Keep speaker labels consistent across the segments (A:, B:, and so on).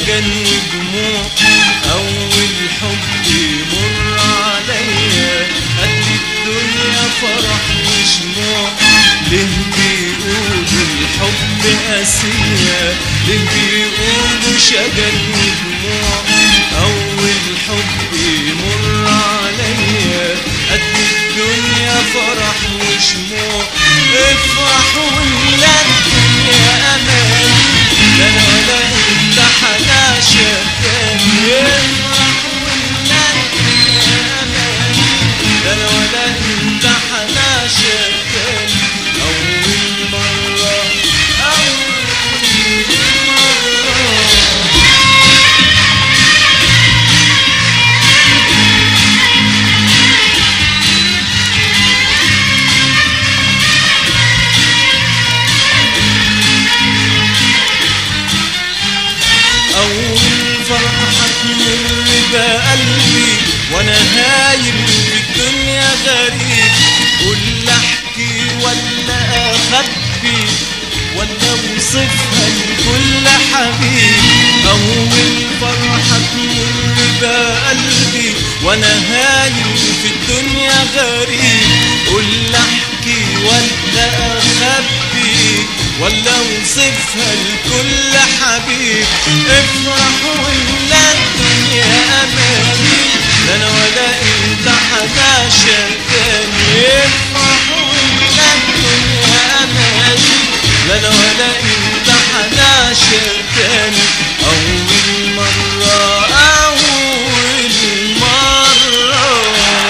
A: شجن ودموع أول حب يمر عليا قد الدنيا فرح وشموع ليه بيقولوا الحب قاسية ليه بيقولوا شجن ودموع أول حب يمر عليا قد الدنيا فرح وشموع افرح ولا الدنيا أمان لا أنا ولا أنت حناشة تاني افرح ولا الدنيا أمان لا أنا ولا أنت حناشة تاني أول مرة أول مرة أول فرحة تمر بقلبي وأنا هايم في الدنيا غريب قول أحكي ولا أخبي ولا أوصفها لكل حبيب أول فرحة تمر بقلبي وأنا هايم في الدنيا غريب قول أحكي ولا أخبي ولا اوصفها لكل حبيب افرح ولا الدنيا امامي لا انا ولا انت حناشة تاني افرح ولا الدنيا امامي لا انا ولا انت حناشة تاني اول مرة اول مرة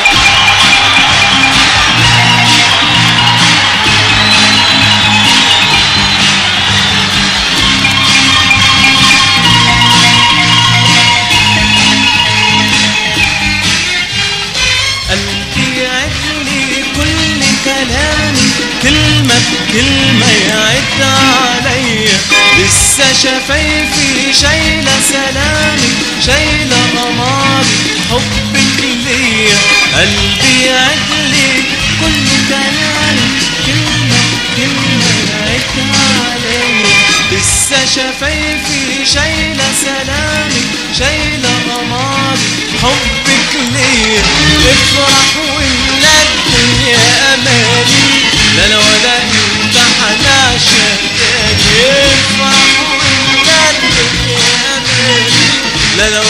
A: قلبي يعدلي كل كلامي كلمة بكلمة يعد عليا لسه شفايفي شايلة سلامي شايلة قماري حبك ليا قلبي يعدلي كل كلامي كلمة بكلمة يعد عليا لسه شفايفي شايلة سلامي شايلة قماري حبك ليا افرح ولا الدنيا اماني لا انا ولا انت حناشة تاني افرح ولا الدنيا اماني لا انا